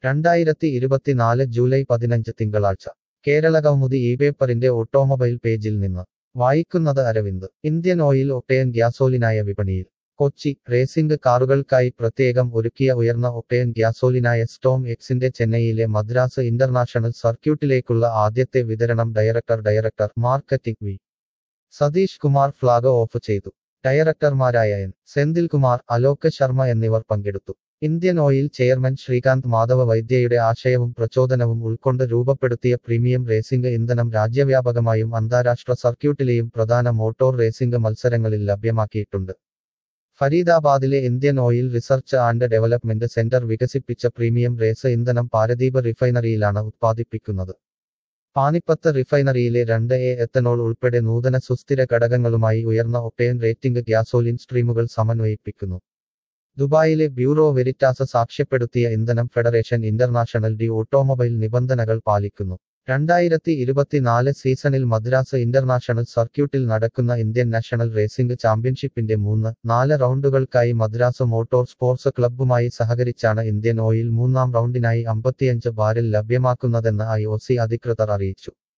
രണ്ടായിരത്തി ഇരുപത്തിനാല് ജൂലൈ പതിനഞ്ച് തിങ്കളാഴ്ച കേരള കൗമുദി ഈ പേപ്പറിന്റെ ഓട്ടോമൊബൈൽ പേജിൽ നിന്ന് വായിക്കുന്നത് അരവിന്ദ് ഇന്ത്യൻ ഓയിൽ ഒക്ടേൻ ഗ്യാസോലിനായ വിപണിയിൽ കൊച്ചി റേസിംഗ് കാറുകൾക്കായി പ്രത്യേകം ഒരുക്കിയ ഉയർന്ന ഒക്ടേൻ ഗ്യാസോലിനായ സ്റ്റോം എക്സിന്റെ ചെന്നൈയിലെ മദ്രാസ് ഇന്റർനാഷണൽ സർക്യൂട്ടിലേക്കുള്ള ആദ്യത്തെ വിതരണം director director marketing V Satheesh Kumar flag off ചെയ്തു ഡയറക്ടർമാരായ എൻ സെന്തിൽകുമാർ അലോക് ശർമ്മ എന്നിവർ പങ്കെടുത്തു Indian Oil chairman Shrikant Madhav Vaidya ആശയവും പ്രചോദനവും ഉൾക്കൊണ്ട് രൂപപ്പെടുത്തിയ പ്രീമിയം റേസിംഗ് ഇന്ധനം രാജ്യവ്യാപകമായും അന്താരാഷ്ട്ര സർക്യൂട്ടിലെയും പ്രധാന മോട്ടോർ റേസിംഗ് മത്സരങ്ങളിൽ ലഭ്യമാക്കിയിട്ടുണ്ട് ഫരീദാബാദിലെ Indian Oil research and development centre വികസിപ്പിച്ച പ്രീമിയം റേസ് ഇന്ധനം പാരദീപ് റിഫൈനറിയിലാണ് ഉത്പാദിപ്പിക്കുന്നത് പാനിപ്പത്ത് റിഫൈനറിയിലെ രണ്ട് എ എത്തനോൾ ഉൾപ്പെടെ നൂതന സുസ്ഥിര ഘടകങ്ങളുമായി ഉയർന്ന ഒക്ടേൻ റേറ്റിംഗ് ഗ്യാസോലിൻ സ്ട്രീമുകൾ സമന്വയിപ്പിക്കുന്നു ദുബായിലെ ബ്യൂറോ വെരിറ്റാസ് സാക്ഷ്യപ്പെടുത്തിയ ഇന്ധനം ഫെഡറേഷൻ ഇന്റർനാഷണൽ ഡി ഓട്ടോമൊബൈൽ നിബന്ധനകൾ പാലിക്കുന്നു രണ്ടായിരത്തി ഇരുപത്തിനാല് സീസണിൽ മദ്രാസ് ഇന്റർനാഷണൽ സർക്യൂട്ടിൽ നടക്കുന്ന ഇന്ത്യൻ നാഷണൽ റേസിംഗ് ചാമ്പ്യൻഷിപ്പിന്റെ മൂന്ന് നാല് റൗണ്ടുകൾക്കായി മദ്രാസ് മോട്ടോർ സ്പോർട്സ് ക്ലബ്ബുമായി സഹകരിച്ചാണ് ഇന്ത്യൻ ഓയിൽ മൂന്നാം റൗണ്ടിനായി അമ്പത്തിയഞ്ച് ബാരിൽ ലഭ്യമാക്കുന്നതെന്ന് ഐ ഒ സി അധികൃതർ അറിയിച്ചു